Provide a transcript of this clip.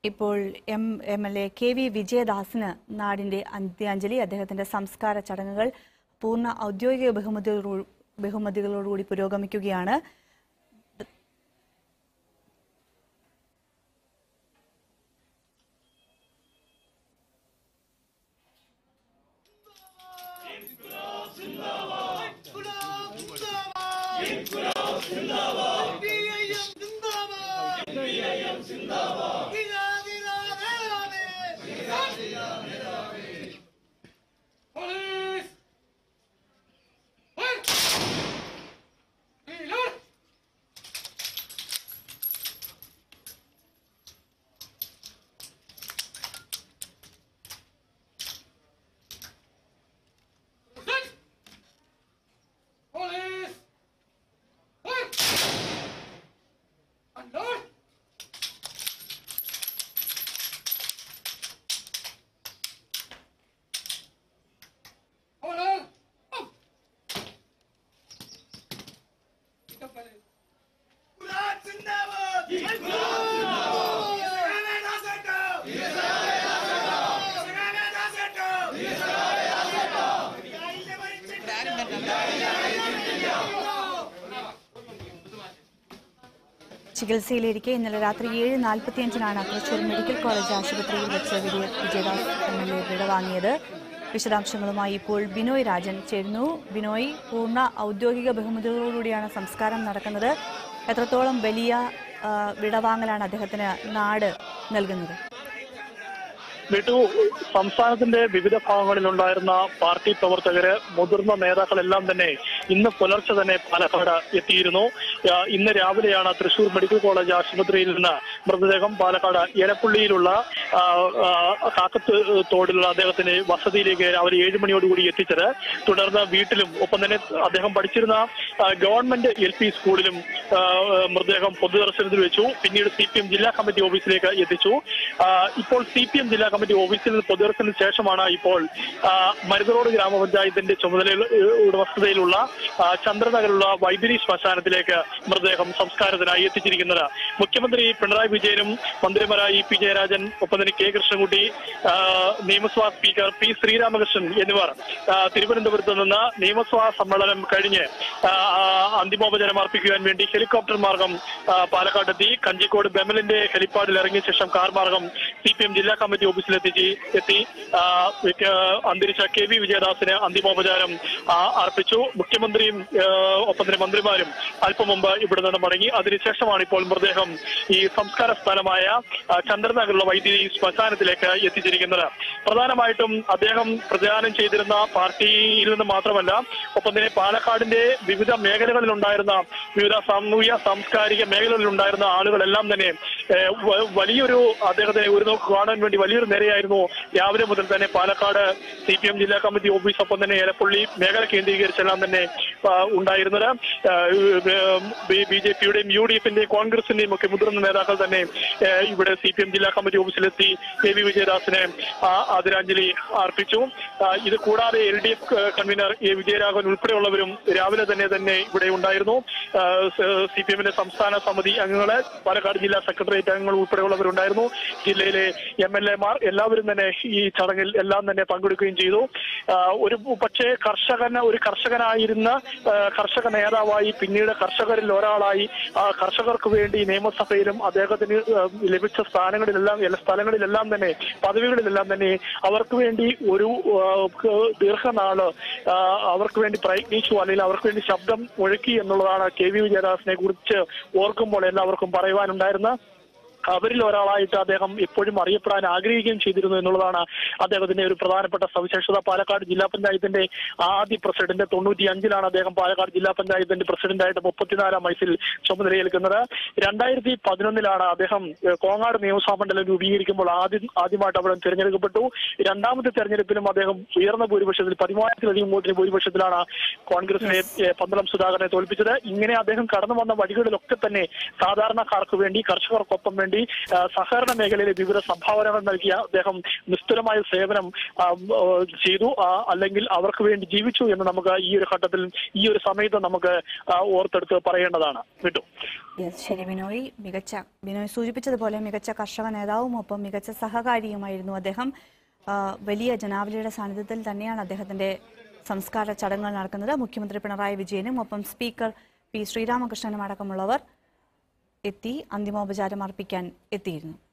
ഇപ്പോൾ M M L A K V വിജയദാസിന് നാടിന്റെ അന്ത്യാഞ്ജലി അദ്ദേഹത്തിന്റെ സംസ്കാര ചടങ്ങുകൾ പൂർണ്ണ ഔദ്യോഗിക ബഹുമതികളോ ബഹുമതികളോടുകൂടി പുരോഗമിക്കുകയാണ് Police! Wait! Reload! Sit! Police! Wait! Unload! Order! Up! Pick up, Police. ചികിത്സയിലിരിക്കെ ഇന്നലെ രാത്രി ഏഴ് നാൽപ്പത്തിയഞ്ചിനാണ് തൃശൂർ മെഡിക്കൽ കോളേജ് ആശുപത്രിയിൽ വെച്ച് Vijaya Vijayadas M L A വിടവാങ്ങിയത് വിശദാംശങ്ങളുമായി ഇപ്പോൾ ബിനോയ് രാജൻ ചേരുന്നു ബിനോയ് പൂർണ്ണ ഔദ്യോഗിക ബഹുമതികളോടുകൂടിയാണ് സംസ്കാരം നടക്കുന്നത് എത്രത്തോളം വലിയ ആ, വിടവാങ്ങലാണ് അദ്ദേഹത്തിന് നാട് നൽകുന്നത് വീട്ടു സംസ്ഥാനത്തിന്റെ വിവിധ ഭാഗങ്ങളിലുണ്ടായിരുന്ന പാർട്ടി പ്രവർത്തകര് മുതിർന്ന നേതാക്കളെല്ലാം തന്നെ ഇന്ന് പുലർച്ചെ തന്നെ പാലക്കാട് എത്തിയിരുന്നു ആ, ഇന്ന് രാവിലെയാണ് തൃശൂർ മെഡിക്കൽ കോളേജ് ആശുപത്രിയിൽ നിന്ന് മൃതദേഹം പാലക്കാട് എലപ്പള്ളിയിലുള്ള ആ, ആ, കാക്കത്ത് തോടിലുള്ള അദ്ദേഹത്തിന്റെ വസതിയിലേക്ക് രാവിലെ ഏഴ് മണിയോടുകൂടി എത്തിച്ചത് തുടർന്ന് വീട്ടിലും ഒപ്പം തന്നെ അദ്ദേഹം പഠിച്ചിരുന്ന ആ, ഗവൺമെന്റ് എൽ പി സ്കൂളിലും ആ, മൃതദേഹം പൊതുദർശനത്തിൽ വെച്ചു പിന്നീട് സി പി എം ജില്ലാ കമ്മിറ്റി ഓഫീസിലേക്ക് എത്തിച്ചു ആ, ഇപ്പോൾ സി പി എം ജില്ലാ കമ്മിറ്റി ഓഫീസിൽ പൊതുദർശനത്തിന് ശേഷമാണ് ഇപ്പോൾ ആ, മരുതറോഡ് ഗ്രാമപഞ്ചായത്തിന്റെ ചുമതല ഉടമസ്ഥതയിലുള്ള ആ, ചന്ദ്രനഗറിലുള്ള വൈദ്യുതി ശ്മശാനത്തിലേക്ക് മൃതദേഹം സംസ്കാരത്തിനായി എത്തിച്ചിരിക്കുന്നത് മുഖ്യമന്ത്രി പിണറായി വിജയനും മന്ത്രിമാരായ ഇ പി ജയരാജൻ ഒപ്പം തന്നെ കെ കൃഷ്ണൻകുട്ടി ആ, നിയമസഭാ സ്പീക്കർ പി ശ്രീരാമകൃഷ്ണൻ എന്നിവർ ആ, തിരുവനന്തപുരത്ത് നിന്ന് നിയമസഭാ സമ്മേളനം കഴിഞ്ഞ് ആ, ആ, അന്തിമോപചാരം അർപ്പിക്കുവാൻ വേണ്ടി ഹെലികോപ്റ്റർ മാർഗം ആ, പാലക്കാട്ടെത്തി കഞ്ചിക്കോട് ബെമലിന്റെ ഹെലിപ്പാഡിൽ ഇറങ്ങിയ ശേഷം കാർ മാർഗം സി പി എം ജില്ലാ കമ്മിറ്റി ഓഫീസിലെത്തിച്ച് എത്തി ആ, വിക്ക- അന്തരിച്ച കെ വി വിജയദാസിന് അന്തിമോപചാരം ആ, അർപ്പിച്ചു മുഖ്യമന്ത്രിയും ആ, ഒപ്പം തന്നെ മന്ത്രിമാരും അല്പം മുമ്പ് ഇവിടെ നിന്ന് മടങ്ങി അതിനുശേഷമാണ് ഇപ്പോൾ മൃതദേഹം ഈ സംസ്കാര സ്ഥലമായ ആ, ചന്ദ്രനഗറിലുള്ള വൈദ്യുതി ശ്മശാനത്തിലേക്ക് എത്തിച്ചിരിക്കുന്നത് പ്രധാനമായിട്ടും അദ്ദേഹം പ്രചാരണം ചെയ്തിരുന്ന പാർട്ടിയിൽ നിന്ന് മാത്രമല്ല ഒപ്പം തന്നെ പാലക്കാടിന്റെ വിവിധ മേഖലകളിലുണ്ടായിരുന്ന വിവിധ സാമൂഹിക സാംസ്കാരിക മേഖലകളിലുണ്ടായിരുന്ന ആളുകളെല്ലാം തന്നെ ഏഹ്, വ- വലിയൊരു അദ്ദേഹത്തെ ഒരു നോക്ക് കാണാൻ വേണ്ടി വലിയൊരു നിരയായിരുന്നു രാവിലെ മുതൽ തന്നെ പാലക്കാട് സി പി എം ജില്ലാ കമ്മിറ്റി ഓഫീസ് ഒപ്പം തന്നെ ഏലപ്പള്ളി മേഖല കേന്ദ്രീകരിച്ചെല്ലാം തന്നെ ആ, ഉണ്ടായിരുന്നത് ബി ജെ പിയുടെയും യു ഡി എഫിന്റെയും കോൺഗ്രസിന്റെയും ഒക്കെ മുതിർന്ന നേതാക്കൾ തന്നെ ഏഹ്, ഇവിടെ സി പി എം ജില്ലാ കമ്മിറ്റി ഓഫീസിലെത്തി കെ വി വിജയദാസിനെ ആ, ആദരാഞ്ജലി അർപ്പിച്ചു ആ, ഇത് കൂടാതെ L D F convener A Vijayaraghavan ഉൾപ്പെടെയുള്ളവരും രാവിലെ തന്നെ തന്നെ ഇവിടെ ഉണ്ടായിരുന്നു സി പി എമ്മിന്റെ സംസ്ഥാന സമിതി അംഗങ്ങള് പാലക്കാട് ജില്ലാ സെക്രട്ടേറിയറ്റ് അംഗങ്ങൾ ഉൾപ്പെടെയുള്ളവരുണ്ടായിരുന്നു ജില്ലയിലെ എം എൽ എമാർ എല്ലാവരും തന്നെ ഈ ചടങ്ങിൽ എല്ലാം തന്നെ പങ്കെടുക്കുകയും ചെയ്തു ആ, ഒരു പക്ഷേ കർഷകന് ഒരു കർഷകനായിരുന്ന ആ, കർഷക നേതാവായി പിന്നീട് കർഷകരിൽ ഒരാളായി ആ, കർഷകർക്ക് വേണ്ടി നിയമസഭയിലും അദ്ദേഹത്തിന് ആ, ലഭിച്ച സ്ഥാനങ്ങളിലെല്ലാം എല്ലാ സ്ഥലങ്ങളിലെല്ലാം തന്നെ പദവികളിലെല്ലാം തന്നെ അവർക്ക് വേണ്ടി ഒരു ആ, ക- ദീർഘനാള് ആ, അവർക്ക് വേണ്ടി പ്രയത്നിച്ചു അല്ലെങ്കിൽ അവർക്ക് വേണ്ടി ശബ്ദം ഒഴുക്കി എന്നുള്ളതാണ് കെ വി വിജയദാസിനെ കുറിച്ച് ഓർക്കുമ്പോൾ എല്ലാവർക്കും പറയുവാനുണ്ടായിരുന്ന അവരിൽ ഒരാളായിട്ട് അദ്ദേഹം എപ്പോഴും അറിയപ്പെടാൻ ആഗ്രഹിക്കുകയും ചെയ്തിരുന്നു എന്നുള്ളതാണ് അദ്ദേഹത്തിന്റെ ഒരു പ്രധാനപ്പെട്ട സവിശേഷത പാലക്കാട് ജില്ലാ പഞ്ചായത്തിന്റെ ആദ്യ പ്രസിഡന്റ് തൊണ്ണൂറ്റി അഞ്ചിലാണ് അദ്ദേഹം പാലക്കാട് ജില്ലാ പഞ്ചായത്തിന്റെ പ്രസിഡന്റായിട്ട് മുപ്പത്തിനാലാം വയസ്സിൽ ചുമതലയേൽക്കുന്നത് രണ്ടായിരത്തി പതിനൊന്നിലാണ് അദ്ദേഹം ഏഹ്, കോങ്ങാട് നിയമസഭാ മണ്ഡലം രൂപീകരിക്കുമ്പോൾ ആദ്യം ആദ്യമായിട്ട് അവിടെ തിരഞ്ഞെടുക്കപ്പെട്ടു രണ്ടാമത്തെ തെരഞ്ഞെടുപ്പിലും അദ്ദേഹം ഉയർന്ന ഭൂരിപക്ഷത്തിൽ പതിമൂവായിരത്തിലധികം വോട്ടിന് ഭൂരിപക്ഷത്തിലാണ് കോൺഗ്രസിനെ ഏഹ്, പന്തളം സുധാകരനെ തോൽപ്പിച്ചത് ഇങ്ങനെ അദ്ദേഹം കടന്നു വന്ന വഴികളിലൊക്കെ തന്നെ സാധാരണക്കാർക്ക് വേണ്ടി കർഷകർക്കൊപ്പം വേണ്ടി വേണ്ടി ആ, സഹകരണ മേഖലയിലെ വിവിധ സംഭാവനകൾ നൽകിയ അദ്ദേഹം നിസ്തുലമായ സേവനം ആ, ആ, ചെയ്തു ആ, അല്ലെങ്കിൽ അവർക്ക് വേണ്ടി ജീവിച്ചു എന്ന് നമുക്ക് ഈ ഒരു ഘട്ടത്തിൽ ഈ ഒരു സമയത്ത് നമുക്ക് ആ, ഓർത്തെടുത്ത് പറയേണ്ടതാണ് വിട്ടു യെസ് ശരി ബിനോയ് മികച്ച ബിനോയ് സൂചിപ്പിച്ചതുപോലെ മികച്ച കർഷക നേതാവും ഒപ്പം മികച്ച സഹകാരിയുമായിരുന്നു അദ്ദേഹം ആ, വലിയ ജനാവലിയുടെ സാന്നിധ്യത്തിൽ തന്നെയാണ് അദ്ദേഹത്തിന്റെ സംസ്കാര ചടങ്ങുകൾ നടക്കുന്നത് മുഖ്യമന്ത്രി പിണറായി വിജയനും ഒപ്പം സ്പീക്കർ പി ശ്രീരാമകൃഷ്ണനും അടക്കമുള്ളവർ എത്തി അന്തിമോപചാരം അർപ്പിക്കാൻ എത്തിയിരുന്നു